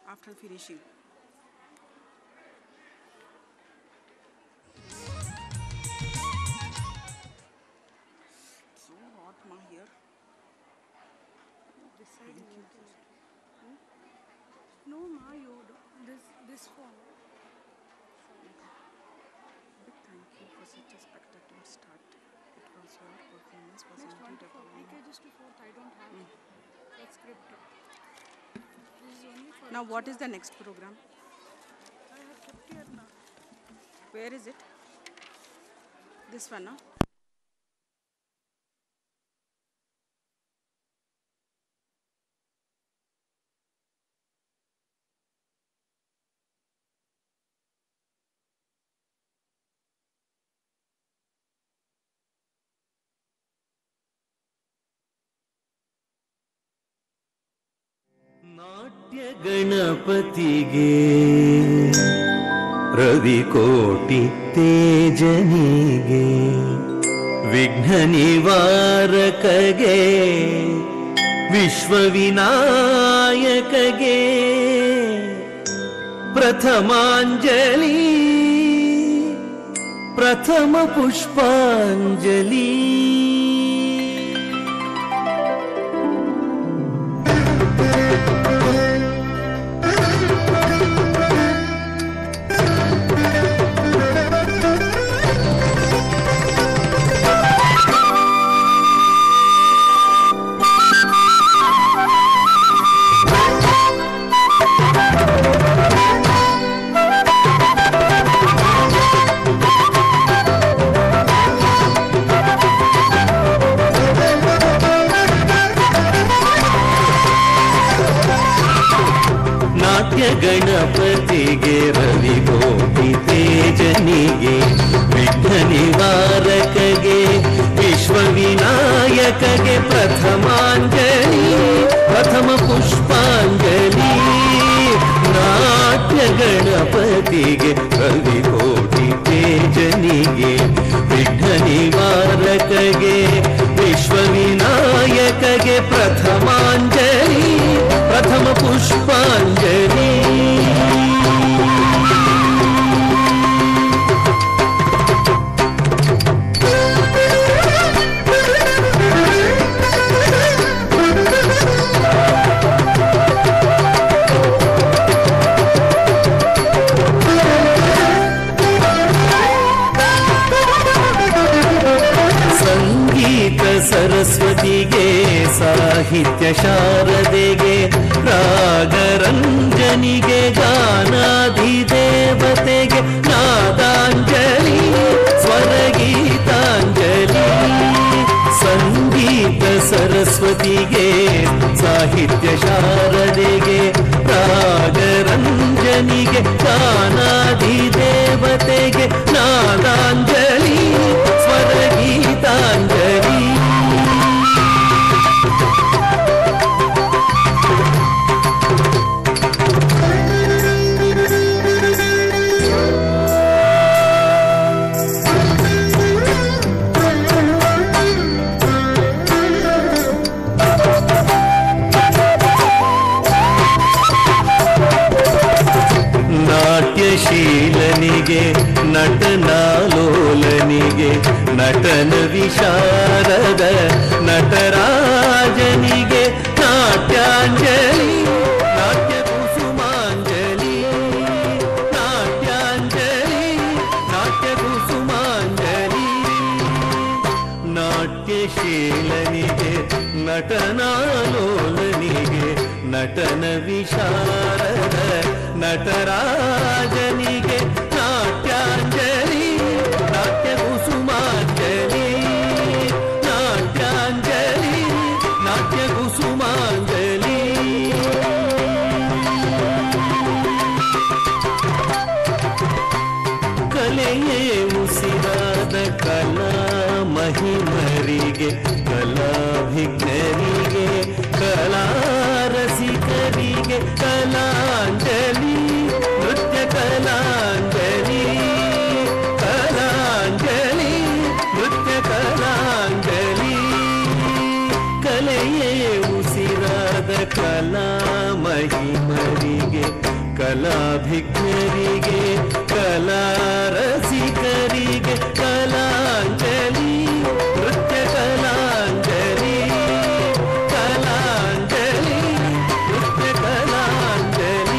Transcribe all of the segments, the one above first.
after finishing. So hot ma here. This side you need to. Hmm? No, ma, you do this this phone. Big thank you for such a spectacular start. It was your performance was Next one indeed to four. a LKGs to fourth, I don't have. That's script. This is only for. Now what is the next program? I have kept here now. Where is it? This one, no? ನಾಟ್ಯ ಗಣಪತಿಗೆ ರವಿಕೋಟಿ ತೇಜನಿಗೆ ವಿಘ್ನ ನಿವಾರಕಗೆ ವಿಶ್ವವಿನಾಯಕಗೆ ಪ್ರಥಮಾಂಜಲಿ ಪ್ರಥಮ ಪುಷ್ಪಾಂಜಲಿ ನಾಟ್ಯ ಗಣಪತಿಗೆ ರವಿಗೋಪಿ ತೇಜನಿಗೆ ವಿಘ್ನ ನಿವಾರಕಗೆ ವಿಶ್ವವಿನಾಯಕಗೆ ಪ್ರಥಮಾಂಜಲಿ ಪ್ರಥಮ ಪುಷ್ಪಾಂಜಲಿ ನಾಟ್ಯ ಗಣಪತಿಗೆ ರವಿಕೋಟಿ ತೇಜನಿಗೆ ವಿಘ್ನ ನಿವಾರಕಗೆ ವಿಶ್ವವಿನಾಯಕಗೆ ಪ್ರಥಮಾಂಜಲಿ ಪ್ರಥಮ ಪುಷ್ಪಾಂಜಲಿ ಸಂಗೀತ ಸರಸ್ವತಿಗೆ ಸಾಹಿತ್ಯ ಶಾರದೆಗೆ ರಾಗರಂಜನಿಗೆ ಗಾನಾಧಿದೇವತೆಗೆ ನಾದಾಂಜಲಿ ಸ್ವರಗೀತಾಂಜಲಿ ಸಂಗೀತ ಸರಸ್ವತಿಗೆ ಸಾಹಿತ್ಯ ಶಾರದೆಗೆ ರಾಗರಂಜನಿಗೆ ಗಾನಾಧಿದೇವತೆಗೆ ನಾದಾಂಜಲಿ ಸ್ವರಗೀತಾಂಜಲಿ ನಾಟ್ಯಶೀಲನಿಗೆ ನಟನಾಲೋಲನಿಗೆ ನಟನ ವಿಶಾರದ ನಟರಾಜನಿಗೆ ನಾಟ್ಯಾಂಜಲಿ ನಾಟ್ಯ ಕುಸುಮಾಂಜಲಿ ನಾಟ್ಯಾಂಜಲಿ ನಾಟ್ಯ ಕುಸುಮಾಂಜಲಿ ನಾಟ್ಯಶೀಲನಿಗೆ ನಟನಾಲೋಲನಿಗೆ ನಟನ ವಿಶಾರದ ನಟರಾಜನಿಗೆ ನಾಟ್ಯಾಂಜಲಿ ನಾಟ್ಯ ಕುಸುಮಾಂಜಲಿ ನಾಟ್ಯಾಂಜಲಿ ನಾಟ್ಯ ಕುಸುಮಾಂಜಲಿ ಕಲೆಯೇ ಉಸಿರಾದ ಕಲಾ ಮಹಿಮರಿಗೆ ಕಲಾಭಿಜ್ಞರಿಗೆ ಕಲಾ ರಸಿಕರಿಗೆ ಕಲಾಂಜಲಿ ನೃತ್ಯ ಕಲಾಂಜಲಿ ಕಲಾಂಜಲಿ ನೃತ್ಯ ಕಲಾಂಜಲಿ ಕಲೆಯೇ ಉಸಿರಾದ ಕಲಾ ಮಹಿಮರಿಗೆ ರಸಿಕರಿಗೆ ಕಲಾಭಿಜ್ಞರಿಗೆ ಕಲಾರಸಿಕರಿಗೆ ಕಲಾಂಜಲಿ ನೃತ್ಯ ಕಲಾಂಜಲಿ ಕಲಾಂಜಲಿ ನೃತ್ಯ ಕಲಾಂಜಲಿ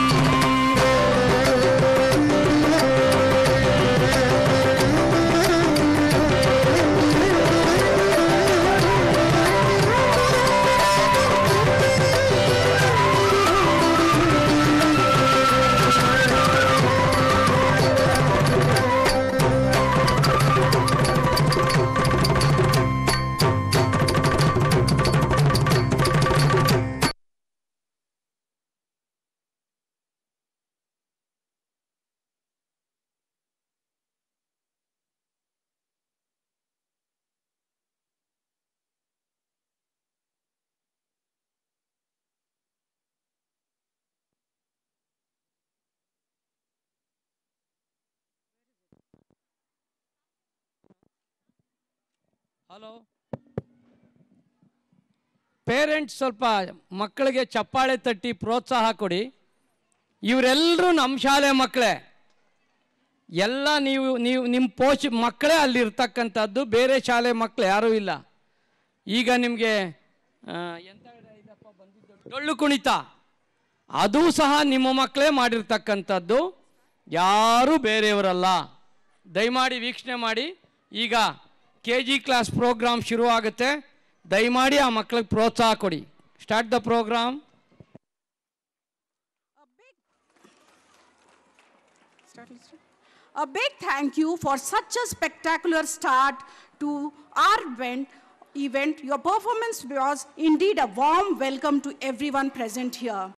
ಹಲೋ ಪೇರೆಂಟ್ಸ್ ಸ್ವಲ್ಪ ಮಕ್ಕಳಿಗೆ ಚಪ್ಪಾಳೆ ತಟ್ಟಿ ಪ್ರೋತ್ಸಾಹ ಕೊಡಿ ಇವರೆಲ್ಲರೂ ನಮ್ಮ ಶಾಲೆ ಮಕ್ಕಳೇ ಎಲ್ಲ ನೀವು ನೀವು ನಿಮ್ಮ ಪೋಷ ಮಕ್ಕಳೇ ಅಲ್ಲಿರ್ತಕ್ಕಂಥದ್ದು ಬೇರೆ ಶಾಲೆ ಮಕ್ಕಳು ಯಾರೂ ಇಲ್ಲ ಈಗ ನಿಮಗೆ ಎಂತ ಇದಪ್ಪ ಬಂದಿದ್ದು ಡೊಳ್ಳು ಕುಣಿತ ಅದು ಸಹ ನಿಮ್ಮ ಮಕ್ಕಳೇ ಮಾಡಿರ್ತಕ್ಕಂಥದ್ದು ಯಾರೂ ಬೇರೆಯವರಲ್ಲ ದಯಮಾಡಿ ವೀಕ್ಷಣೆ ಮಾಡಿ ಈಗ ಕೆ ಜಿ ಕ್ಲಾಸ್ ಪ್ರೋಗ್ರಾಮ್ ಶುರು ಆಗುತ್ತೆ ದಯಮಾಡಿ ಆ ಮಕ್ಕಳಿಗೆ ಪ್ರೋತ್ಸಾಹ ಕೊಡಿ start the program Start listening. A big thank you for such a spectacular start to our event. event. Your performance was indeed a warm welcome to everyone present here.